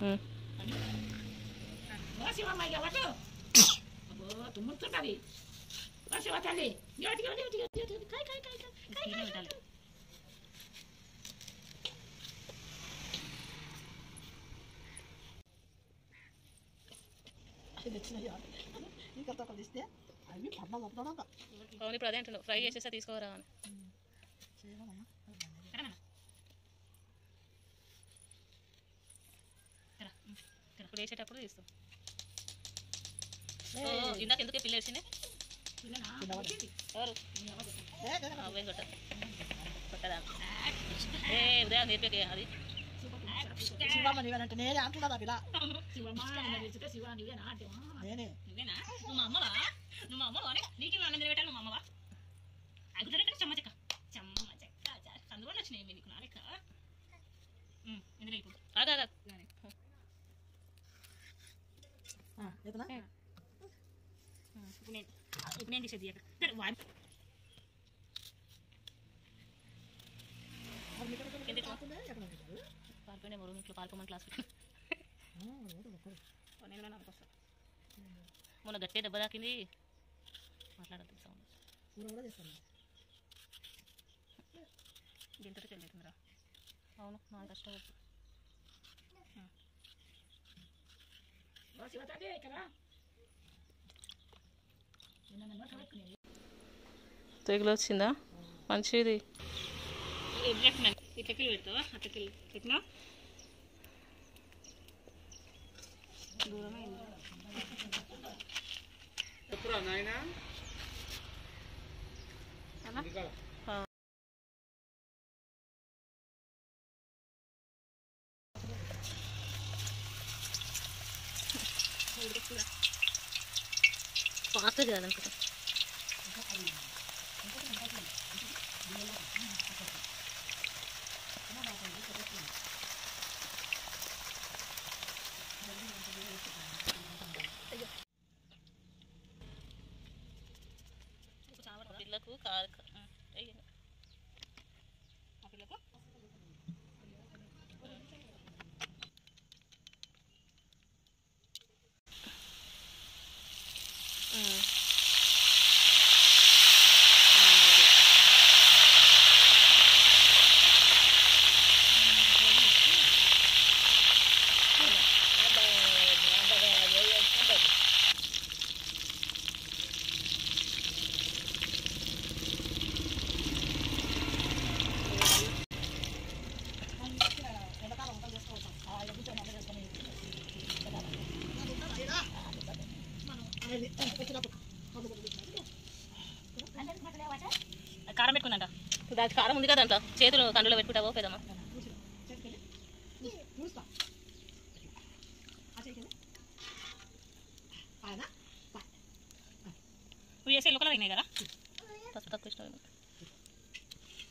ఉమ్. ఓ శివమ్మ ఇక పట్టు అబ్బో తుమ్ముతుంటది ఓ శివ తల్లి ఇటు ఇటు ఇటు ఇటు ఇటు ఇటు కాయ్ కాయ్ కాయ్ కాయ్ కాయ్ కాయ్ కాయ్ ఇంకా తక్కువ తీస్తే అవి పడ్డ మొత్తం అవును ఇప్పుడు అదే అంటున్నావు ఫ్రై చేసేసా తీసుకోరా అని ఇప్పుడు వేసేటప్పుడు తీస్తాం ఓ, ఇందాక ఎందుకే పిల్ల వేసింది ఎవరు అవేం కొట్ట కొట్టదా ఏ ఉదయం నేర్పే అది శివమ్మ నీవేనంటే నేనే అంటున్నదా పిల్ల శివమ్మ నిన్న తెచ్చుకో శివ నువ్వే నాట్యం నేనే నువ్వేనా నువ్వు మా అమ్మవా నువ్వు మా అమ్మవా నీకు అన్నం తినబెట్టాలి నువ్వు మా అమ్మవా అగుతారంటే చెమ్మ చెక్క చెమ్మ చెక్క అందువల్ల వచ్చినాయి నీకు నాలుక ఇందులో ఇప్పుడు ఆగా ఎదునా ఇప్పుడు నేను ఇప్పుడు నేను తీసేది ఇక వాయి పాల్పోయినా మూడు ఇంట్లో పాల్పోమని క్లాస్ నేను నాకు వస్తా మొన్న గట్టిగా దెబ్బ తాకింది మాట్లాడద్దు సౌండ్ కూర కూడా చేస్తాను దీంతో తెలియదురా అవును నాకు కష్టం ఓ శివ తల్లి ఇక్కడ నిన్న నన్ను కలుపుకునేది తెగులు వచ్చిందా మంచిది ఇట్లకి పెడతావా అట్లకి పెట్టినా ఫాస్ట్ చేయాలనుకుంటా పిల్లకు కారు పిల్లకు కారం పెట్టుకుందంట దానికి కారం ఉంది కదంట చేతులు కండులో పెట్టుకుంటావో పెదమ్మా నువ్వు చేసే లోకల్ అయినాయి కదా పసుపు తక్కువ ఇష్టం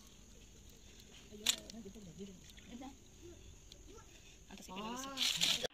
అంత